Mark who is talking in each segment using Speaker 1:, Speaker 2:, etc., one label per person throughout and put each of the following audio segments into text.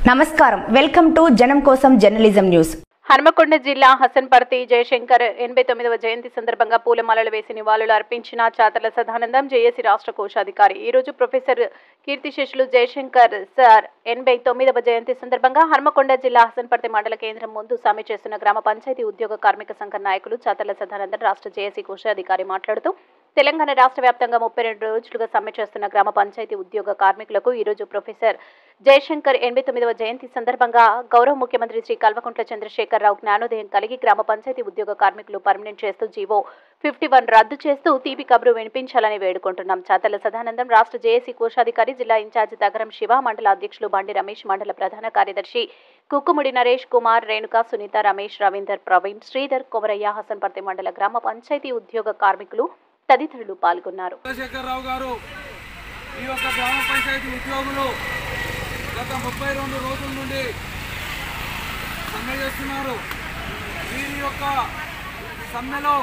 Speaker 1: నమస్కారం welcome to జనం కోసం జర్నలిజం న్యూస్
Speaker 2: హనుమకొండ జిల్లా హసన్పర్తి జయశంకర్ ఎనభై తొమ్మిదవ జయంతి సందర్భంగా పూలమాలలు వేసి నివాళులు అర్పించిన చాతల సదానందం జేఏసీ రాష్ట్ర కోశాధికారి ఈ రోజు ప్రొఫెసర్ కీర్తిశేషులు జయశంకర్ సార్ ఎనభై తొమ్మిదవ జయంతి సందర్భంగా హనుమకొండ జిల్లా హసన్పర్తి మండల కేంద్రం ముందు సమ్మె చేస్తున్న గ్రామ పంచాయతీ ఉద్యోగ కార్మిక సంఘ నాయకులు చాతల సదానందం రాష్ట్ర జేఏసీ కోశాధికారి మాట్లాడుతూ తెలంగాణ రాష్ట్ర వ్యాప్తంగా ముప్పై రెండు రోజులుగా సమ్మె చేస్తున్న గ్రామ పంచాయతీ ఉద్యోగ కార్మికులకు ఈ రోజు ప్రొఫెసర్ జయశంకర్ ఎనభై తొమ్మిదవ జయంతి సందర్భంగా గౌరవ ముఖ్యమంత్రి శ్రీ కల్వకుంట్ల చంద్రశేఖరరావు జ్ఞానోదయం కలిగి గ్రామ పంచాయతీ ఉద్యోగ కార్మికులు పర్మనెంట్ చేస్తూ జీవో ఫిఫ్టీ వన్ రద్దు చేస్తూ తీపి కబురు వినిపించాలని వేడుకుంటున్నాం చాతల సదానందం రాష్ట్ర జేఏసీ కోశాధికారి జిల్లా ఇన్ఛార్జి తగరం శివ మండల అధ్యక్షులు బండి రమేష్ మండల ప్రధాన కార్యదర్శి కుక్కుముడి నరేష్ కుమార్ రేణుక సునీత రమేష్ రవీందర్ ప్రవీణ్ శ్రీధర్ కొమరయ్య హసన్పర్తి మండల గ్రామ పంచాయతీ ఉద్యోగ కార్మికులు తదితరులు పాల్గొన్నారు
Speaker 3: చంద్రశేఖరరావు గారు ఈ యొక్క గ్రామ పంచాయతీ ఉద్యోగులు గత ముప్పై రెండు రోజుల నుండి సమ్మె చేస్తున్నారు వీరి యొక్క సమ్మెలో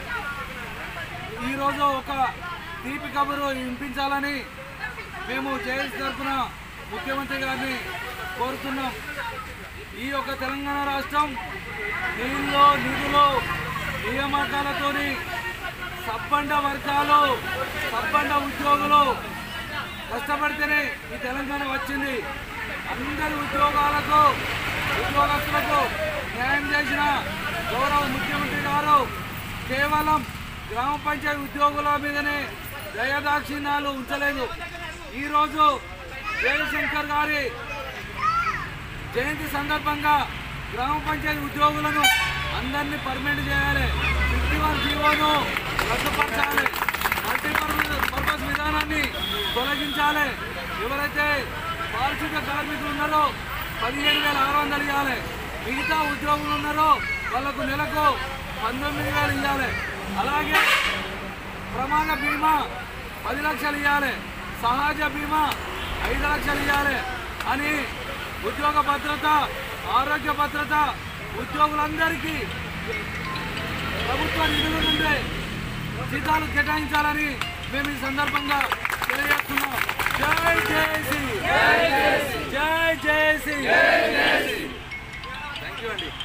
Speaker 3: ఈరోజు ఒక తీపి కబురు వినిపించాలని మేము జేఎస్ తరఫున ముఖ్యమంత్రి గారిని కోరుతున్నాం ఈ యొక్క తెలంగాణ రాష్ట్రం నీళ్ళు నిధులు నియామకాలతోని సబ్బండ వర్గాలు సబ్బండ ఉద్యోగులు కష్టపడితేనే ఈ తెలంగాణ వచ్చింది అందరి ఉద్యోగాలకు ఉద్యోగస్తులకు న్యాయం చేసిన గౌరవ ముఖ్యమంత్రి గారు కేవలం గ్రామ పంచాయతీ ఉద్యోగుల మీదనే దయదాక్షిణ్యాలు ఉంచలేదు ఈరోజు జయశంకర్ గారి జయంతి సందర్భంగా గ్రామ పంచాయతీ ఉద్యోగులను అందరినీ పర్మనెంట్ చేయాలి ఫిఫ్టీ వన్ జీవోను రద్దుపరచాలి మల్టీపర్పస్ పర్పస్ విధానాన్ని తొలగించాలి ఎవరైతే పారిశుద్ధ కార్మికులు ఉన్నారో పదిహేను వేల ఆరు వందలు ఇవ్వాలి మిగతా ఉద్యోగులు ఉన్నారో వాళ్ళకు నెలకు పంతొమ్మిది వేలు ఇవ్వాలి అలాగే ప్రమాద బీమా పది లక్షలు ఇవ్వాలి సహజ బీమా ఐదు లక్షలు ఇవ్వాలి అని ఉద్యోగ భద్రత ఆరోగ్య భద్రత ఉద్యోగులందరికీ ప్రభుత్వ నిధుల నుండి జీతాలు కేటాయించాలని మేము ఈ సందర్భంగా తెలియజేస్తున్నాం జై జేసీ జై జేసీ థ్యాంక్ యూ అండి